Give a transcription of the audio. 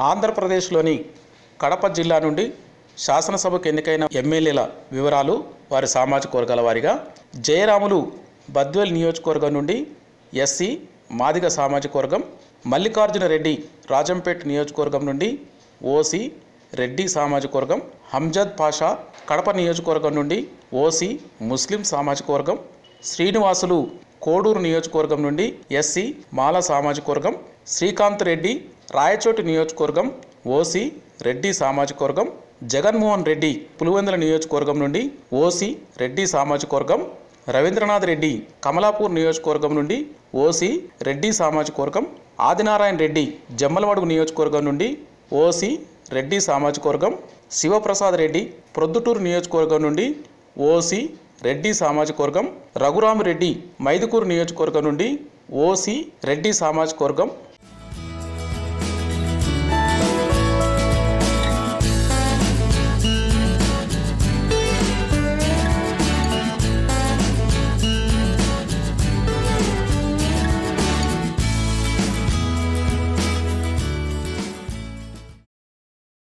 ఆంధ్రప్రదేశ్లోని కడప జిల్లా నుండి శాసనసభకు ఎన్నికైన ఎమ్మెల్యేల వివరాలు వారి సామాజిక వర్గాల వారిగా జయరాములు బద్వేల్ నియోజకవర్గం నుండి ఎస్సీ మాదిగ సామాజిక వర్గం మల్లికార్జున రెడ్డి రాజంపేట్ నియోజకవర్గం నుండి ఓసీ రెడ్డి సామాజిక వర్గం హంజద్ పాషా కడప నియోజకవర్గం నుండి ఓసీ ముస్లిం సామాజిక వర్గం శ్రీనివాసులు కోడూరు నియోజకవర్గం నుండి ఎస్సీ మాల సామాజిక వర్గం శ్రీకాంత్ రెడ్డి రాయచోటి నియోజకవర్గం ఓసీ రెడ్డి సామాజిక వర్గం జగన్మోహన్ రెడ్డి పులివెందుల నియోజకవర్గం నుండి ఓసీ రెడ్డి సామాజిక వర్గం రవీంద్రనాథ్ రెడ్డి కమలాపూర్ నియోజకవర్గం నుండి ఓసీ రెడ్డి సామాజిక వర్గం ఆదినారాయణ రెడ్డి జమ్మలమడుగు నియోజకవర్గం నుండి ఓసీ రెడ్డి సామాజిక వర్గం శివప్రసాద్ రెడ్డి ప్రొద్దుటూరు నియోజకవర్గం నుండి ఓసీ రెడ్డి సామాజిక వర్గం రఘురామిరెడ్డి మైదుకూరు నియోజకవర్గం నుండి ఓసీ రెడ్డి సామాజిక వర్గం